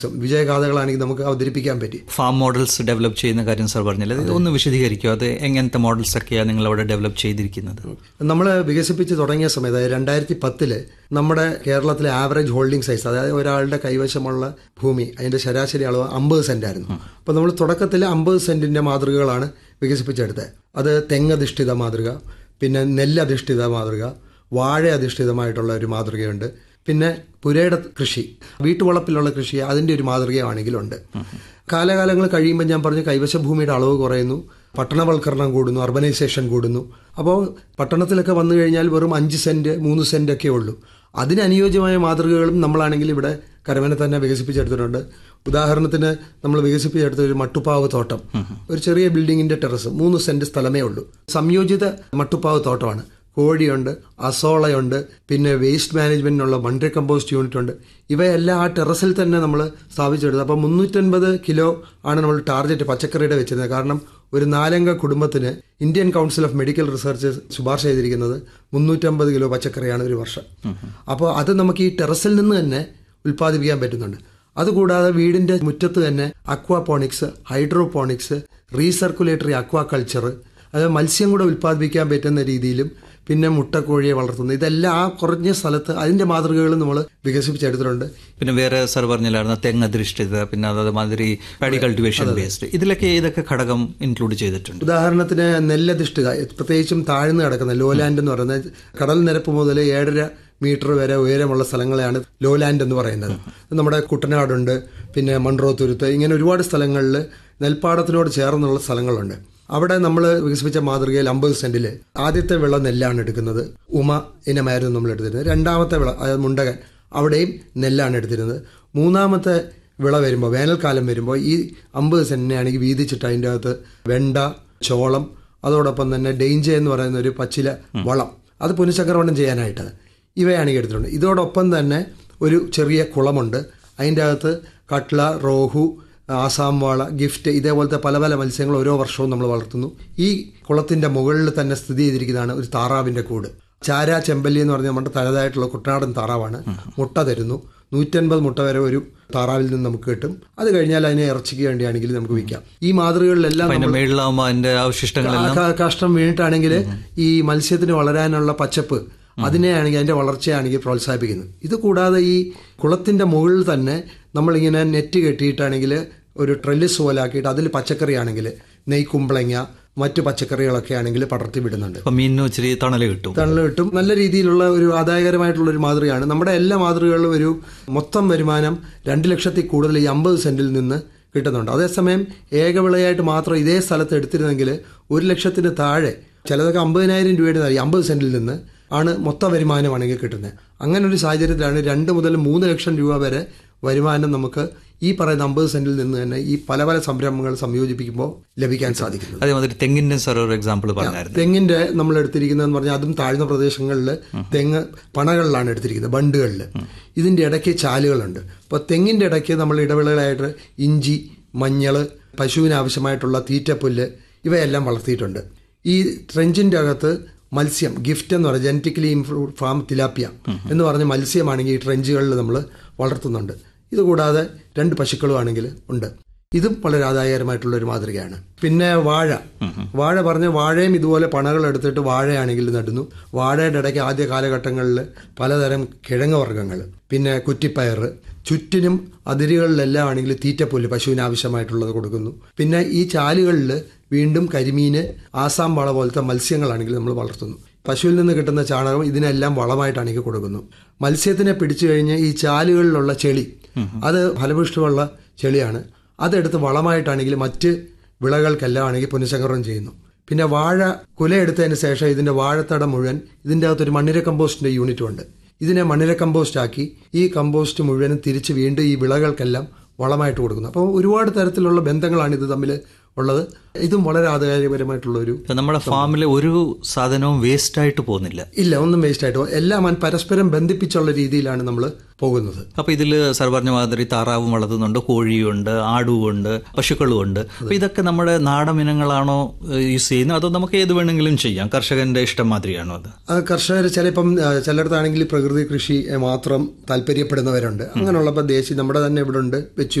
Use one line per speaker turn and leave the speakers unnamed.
വിജയഗാഥകളാണെങ്കിൽ നമുക്ക് അവതരിപ്പിക്കാൻ പറ്റി
ഫാം മോഡൽസ് ഡെവലപ്പ് ചെയ്യുന്ന കാര്യം സാർ പറഞ്ഞില്ല അത് ഒന്ന് വിശദീകരിക്കുമോ അത് എങ്ങനത്തെ മോഡൽസ് ഒക്കെയാണ് നിങ്ങൾ അവിടെ ഡെവലപ്പ് ചെയ്തിരിക്കുന്നത്
നമ്മൾ വികസിപ്പിച്ച് തുടങ്ങിയ സമയത്ത് അതായത് രണ്ടായിരത്തി പത്തില് നമ്മുടെ കേരളത്തിലെ ആവറേജ് ഹോൾഡിംഗ് സൈസ് അതായത് ഒരാളുടെ കൈവശമുള്ള ഭൂമി അതിന്റെ ശരാശരി അളവ് അമ്പത് സെന്റ് ആയിരുന്നു അപ്പോൾ നമ്മൾ തുടക്കത്തിൽ അമ്പത് സെന്റിന്റെ മാതൃകകളാണ് വികസിപ്പിച്ചെടുത്തത് അത് തെങ്ങധിഷ്ഠിത മാതൃക പിന്നെ നെല്ലധിഷ്ഠിത മാതൃക വാഴ അധിഷ്ഠിതമായിട്ടുള്ള ഒരു മാതൃകയുണ്ട് പിന്നെ പുരയുടെ കൃഷി വീട്ടുവളപ്പിലുള്ള കൃഷി അതിന്റെ ഒരു മാതൃകയാണെങ്കിലുണ്ട് കാലകാലങ്ങൾ കഴിയുമ്പോൾ ഞാൻ പറഞ്ഞു കൈവശ ഭൂമിയുടെ അളവ് കുറയുന്നു പട്ടണവൽക്കരണം കൂടുന്നു അർബനൈസേഷൻ കൂടുന്നു അപ്പോൾ പട്ടണത്തിലൊക്കെ വന്നു കഴിഞ്ഞാൽ വെറും അഞ്ച് സെന്റ് മൂന്ന് സെന്റ് ഒക്കെ ഉള്ളൂ അതിന് അനുയോജ്യമായ മാതൃകകളും നമ്മളാണെങ്കിൽ ഇവിടെ കരവനെ തന്നെ വികസിപ്പിച്ചെടുത്തിട്ടുണ്ട് ഉദാഹരണത്തിന് നമ്മൾ വികസിപ്പിച്ചെടുത്ത ഒരു മട്ടുപ്പാവ് തോട്ടം ഒരു ചെറിയ ബിൽഡിങ്ങിന്റെ ടെറസ് മൂന്ന് സെന്റ് സ്ഥലമേ ഉള്ളൂ സംയോജിത മട്ടുപ്പാവ് തോട്ടമാണ് കോഴിയുണ്ട് അസോളയുണ്ട് പിന്നെ വേസ്റ്റ് മാനേജ്മെന്റിനുള്ള മൺട്രി കമ്പോസ്റ്റ് യൂണിറ്റ് ഉണ്ട് ഇവയെല്ലാം ആ ടെറസിൽ തന്നെ നമ്മൾ സ്ഥാപിച്ചെടുത്തത് അപ്പോൾ മുന്നൂറ്റൻപത് കിലോ ആണ് നമ്മൾ ടാർഗറ്റ് പച്ചക്കറിയുടെ വെച്ചിരുന്നത് കാരണം ഒരു നാലംഗ കുടുംബത്തിന് Indian council of medical research ശുപാർശ ചെയ്തിരിക്കുന്നത് മുന്നൂറ്റമ്പത് കിലോ പച്ചക്കറിയാണ് ഒരു വർഷം അപ്പോൾ അത് നമുക്ക് ഈ ടെറസിൽ നിന്ന് തന്നെ ഉൽപ്പാദിപ്പിക്കാൻ പറ്റുന്നുണ്ട് അതുകൂടാതെ വീടിന്റെ മുറ്റത്ത് തന്നെ അക്വാപോണിക്സ് ഹൈഡ്രോപോണിക്സ് റീസർക്കുലേറ്ററി അക്വാകൾച്ചർ അത് മത്സ്യം കൂടെ ഉൽപ്പാദിപ്പിക്കാൻ പറ്റുന്ന രീതിയിലും പിന്നെ മുട്ടക്കോഴിയെ വളർത്തുന്നു ഇതെല്ലാം ആ കുറഞ്ഞ സ്ഥലത്ത് അതിന്റെ മാതൃകകൾ നമ്മൾ വികസിപ്പിച്ചെടുത്തിട്ടുണ്ട്
പിന്നെ വേറെ സാർ പറഞ്ഞില്ലായിരുന്നു തെങ്ങ് അധിഷ്ഠിത പിന്നെ അതേമാതിരി പാഡി കൾട്ടിവേഷൻ ബേസ്ഡ് ഇതിലൊക്കെ ഏതൊക്കെ ഘടകം ഇൻക്ലൂഡ് ചെയ്തിട്ടുണ്ട്
ഉദാഹരണത്തിന് നെല്ലധിഷ്ഠിത പ്രത്യേകിച്ചും താഴ്ന്നു കിടക്കുന്ന ലോലാൻഡ് എന്ന് പറയുന്നത് കടൽ നിരപ്പ് മുതൽ ഏഴര മീറ്റർ വരെ ഉയരമുള്ള സ്ഥലങ്ങളെയാണ് ലോലാൻഡ് എന്ന് പറയുന്നത് നമ്മുടെ കുട്ടനാടുണ്ട് പിന്നെ മൺട്രോത്തുരുത്ത് ഇങ്ങനെ ഒരുപാട് സ്ഥലങ്ങളിൽ നെൽപ്പാടത്തിനോട് ചേർന്നുള്ള സ്ഥലങ്ങളുണ്ട് അവിടെ നമ്മൾ വികസിപ്പിച്ച മാതൃകയിൽ അമ്പത് സെന്റിൽ ആദ്യത്തെ വിള നെല്ലാണ് എടുക്കുന്നത് ഉമ ഇനമായിരുന്നു നമ്മൾ എടുത്തിരുന്നത് രണ്ടാമത്തെ വിള അതായത് മുണ്ടകൻ അവിടെയും നെല്ലാണ് എടുത്തിരുന്നത് മൂന്നാമത്തെ വിള വരുമ്പോൾ വേനൽക്കാലം വരുമ്പോൾ ഈ അമ്പത് സെന്റിനെയാണെങ്കിൽ വീതിച്ചിട്ട് അതിൻ്റെ അകത്ത് വെണ്ട ചോളം അതോടൊപ്പം തന്നെ ഡെയിഞ്ച എന്ന് പറയുന്ന ഒരു പച്ചില വളം അത് പുനഃചക്രമണം ചെയ്യാനായിട്ട് ഇവയാണ് ഈ എടുത്തിട്ടുണ്ട് ഇതോടൊപ്പം തന്നെ ഒരു ചെറിയ കുളമുണ്ട് അതിൻ്റെ അകത്ത് കട്ട്ല റോഹു ആസാം വാള ഗിഫ്റ്റ് ഇതേപോലത്തെ പല പല മത്സ്യങ്ങൾ ഓരോ വർഷവും നമ്മൾ വളർത്തുന്നു ഈ കുളത്തിന്റെ മുകളിൽ തന്നെ സ്ഥിതി ചെയ്തിരിക്കുന്നതാണ് ഒരു താറാവിന്റെ കൂട് ചാര ചെമ്പല്ലി എന്ന് പറഞ്ഞാൽ നമ്മുടെ തനതായിട്ടുള്ള കുട്ടനാടൻ താറാവാണ് മുട്ട തരുന്നു നൂറ്റൻപത് മുട്ട വരെ ഒരു താറാവിൽ നിന്ന് നമുക്ക് കിട്ടും അത് കഴിഞ്ഞാൽ അതിനെ ഇറച്ചിക്ക് വേണ്ടിയാണെങ്കിൽ നമുക്ക് വിൽക്കാം ഈ മാതൃകകളിലെല്ലാം
അതിന്റെ മേളിലാവുമ്പോൾ അതിന്റെ അവശിഷ്ടങ്ങളെല്ലാം
ക- കഷ്ടം വീണിട്ടാണെങ്കിൽ ഈ മത്സ്യത്തിന് വളരാനുള്ള പച്ചപ്പ് അതിനെയാണെങ്കിൽ അതിന്റെ വളർച്ചയാണെങ്കിൽ പ്രോത്സാഹിപ്പിക്കുന്നത് ഇത് കൂടാതെ ഈ കുളത്തിന്റെ മുകളിൽ തന്നെ നമ്മളിങ്ങനെ നെറ്റ് കെട്ടിയിട്ടാണെങ്കിൽ ഒരു ട്രെല്ലിസ് പോലെ ആക്കിയിട്ട് അതിൽ പച്ചക്കറി ആണെങ്കിൽ നെയ് കുമ്പളങ്ങ മറ്റു പച്ചക്കറികളൊക്കെ ആണെങ്കിൽ പടർത്തി വിടുന്നുണ്ട്
അപ്പൊ മീനിന് ഇച്ചിരി തണല് കിട്ടും
തണൽ കിട്ടും നല്ല രീതിയിലുള്ള ഒരു ആദായകരമായിട്ടുള്ള ഒരു മാതൃകയാണ് നമ്മുടെ എല്ലാ മാതൃകകളിലും ഒരു മൊത്തം വരുമാനം രണ്ട് ലക്ഷത്തിൽ കൂടുതൽ ഈ അമ്പത് സെന്റിൽ നിന്ന് കിട്ടുന്നുണ്ട് അതേസമയം ഏകവിളയായിട്ട് മാത്രം ഇതേ സ്ഥലത്ത് എടുത്തിരുന്നെങ്കിൽ ഒരു ലക്ഷത്തിന് താഴെ ചിലതൊക്കെ അമ്പതിനായിരം രൂപയുടെ താഴെ അമ്പത് സെന്റിൽ നിന്ന് ആണ് മൊത്ത വരുമാനമാണെങ്കിൽ കിട്ടുന്നത് അങ്ങനെ ഒരു സാഹചര്യത്തിലാണ് രണ്ട് മുതൽ മൂന്ന് ലക്ഷം രൂപ വരെ വരുമാനം നമുക്ക് ഈ പറയുന്ന അമ്പത് സെന്റിൽ നിന്ന് തന്നെ ഈ പല പല സംരംഭങ്ങൾ സംയോജിപ്പിക്കുമ്പോൾ ലഭിക്കാൻ സാധിക്കുന്നത്
അതേമാതിരി തെങ്ങിന്റെ സാർ ഒരു എക്സാമ്പിൾ പറഞ്ഞായിരുന്നു
തെങ്ങിന്റെ നമ്മൾ എടുത്തിരിക്കുന്നതെന്ന് പറഞ്ഞാൽ അതും താഴ്ന്ന പ്രദേശങ്ങളിൽ തെങ്ങ് പണകളിലാണ് എടുത്തിരിക്കുന്നത് ബണ്ടുകളിൽ ഇതിന്റെ ഇടയ്ക്ക് ചാലുകളുണ്ട് അപ്പോൾ തെങ്ങിന്റെ ഇടയ്ക്ക് നമ്മൾ ഇടവിളകളായിട്ട് ഇഞ്ചി മഞ്ഞള് പശുവിന് ആവശ്യമായിട്ടുള്ള തീറ്റപ്പുല്ല് ഇവയെല്ലാം വളർത്തിയിട്ടുണ്ട് ഈ ട്രെഞ്ചിന്റെ അകത്ത് മത്സ്യം ഗിഫ്റ്റ് എന്ന് പറയുന്നത് ജനറ്റിക്കലി ഇംപ്രൂവ്ഡ് ഫാം തിലാപ്പിയ എന്ന് പറഞ്ഞ മത്സ്യമാണെങ്കിൽ ഈ ട്രെഞ്ചുകളിൽ നമ്മൾ വളർത്തുന്നുണ്ട് ഇതുകൂടാതെ രണ്ട് പശുക്കളും ആണെങ്കിൽ ഉണ്ട് ഇതും വളരെ ആദായകരമായിട്ടുള്ള ഒരു മാതൃകയാണ് പിന്നെ വാഴ വാഴ പറഞ്ഞ വാഴയും ഇതുപോലെ പണകൾ എടുത്തിട്ട് വാഴയാണെങ്കിൽ നടുന്നു വാഴയുടെ ഇടയ്ക്ക് ആദ്യ കാലഘട്ടങ്ങളിൽ പലതരം കിഴങ്ങ് വർഗ്ഗങ്ങൾ പിന്നെ കുറ്റിപ്പയർ ചുറ്റിനും അതിരുകളിലെല്ലാം ആണെങ്കിൽ തീറ്റപ്പുല്ല് പശുവിന് ആവശ്യമായിട്ടുള്ളത് കൊടുക്കുന്നു പിന്നെ ഈ ചാലുകളിൽ വീണ്ടും കരിമീന് ആസാം വള പോലത്തെ മത്സ്യങ്ങളാണെങ്കിൽ നമ്മൾ വളർത്തുന്നു പശുവിൽ നിന്ന് കിട്ടുന്ന ചാണകം ഇതിനെല്ലാം വളമായിട്ടാണെങ്കിൽ കൊടുക്കുന്നു മത്സ്യത്തിനെ പിടിച്ചു കഴിഞ്ഞ് ഈ ചാലുകളിലുള്ള ചെളി അത് ഫലപുഷ്ടമുള്ള ചെളിയാണ് അതെടുത്ത് വളമായിട്ടാണെങ്കിൽ മറ്റ് വിളകൾക്കെല്ലാം ആണെങ്കിൽ പുനഃചക്രം ചെയ്യുന്നു പിന്നെ വാഴ കുല എടുത്തതിന് ശേഷം ഇതിന്റെ വാഴത്തട മുഴുവൻ ഇതിൻ്റെ അകത്തൊരു മണ്ണിര കമ്പോസ്റ്റിന്റെ യൂണിറ്റും ഉണ്ട് ഇതിനെ മണ്ണിര കമ്പോസ്റ്റ് ആക്കി ഈ കമ്പോസ്റ്റ് മുഴുവനും തിരിച്ച് വീണ്ടും ഈ വിളകൾക്കെല്ലാം വളമായിട്ട് കൊടുക്കുന്നു അപ്പോൾ ഒരുപാട് തരത്തിലുള്ള ബന്ധങ്ങളാണ് ഇത് തമ്മിൽ ഉള്ളത് ഇതും വളരെ ആദായകരമായിട്ടുള്ള ഒരു
ഇപ്പൊ നമ്മുടെ ഫാമിലെ ഒരു സാധനവും വേസ്റ്റ് ആയിട്ട് പോകുന്നില്ല
ഇല്ല ഒന്നും വേസ്റ്റ് ആയിട്ട് എല്ലാം പരസ്പരം ബന്ധിപ്പിച്ചുള്ള രീതിയിലാണ് നമ്മൾ പോകുന്നത്
അപ്പൊ ഇതിൽ സർ പറഞ്ഞ മാതിരി താറാവും വളർത്തുന്നുണ്ട് കോഴിയുണ്ട് ആടുമുണ്ട് പശുക്കളുമുണ്ട് അപ്പൊ ഇതൊക്കെ നമ്മുടെ നാടൻ ഇനങ്ങളാണോ യൂസ് ചെയ്യുന്നത് അതോ നമുക്ക് ഏത് വേണമെങ്കിലും ചെയ്യാം കർഷകന്റെ ഇഷ്ടം മാതിരിയാണോ അത്
ആ കർഷകർ ചിലപ്പം ആ, ചിലയിടത്താണെങ്കിൽ പ്രകൃതി കൃഷി മാത്രം താല്പര്യപ്പെടുന്നവരുണ്ട് അങ്ങനെയുള്ളപ്പോൾ ദേശീയ നമ്മുടെ തന്നെ ഇവിടെ ഉണ്ട് വെച്ചു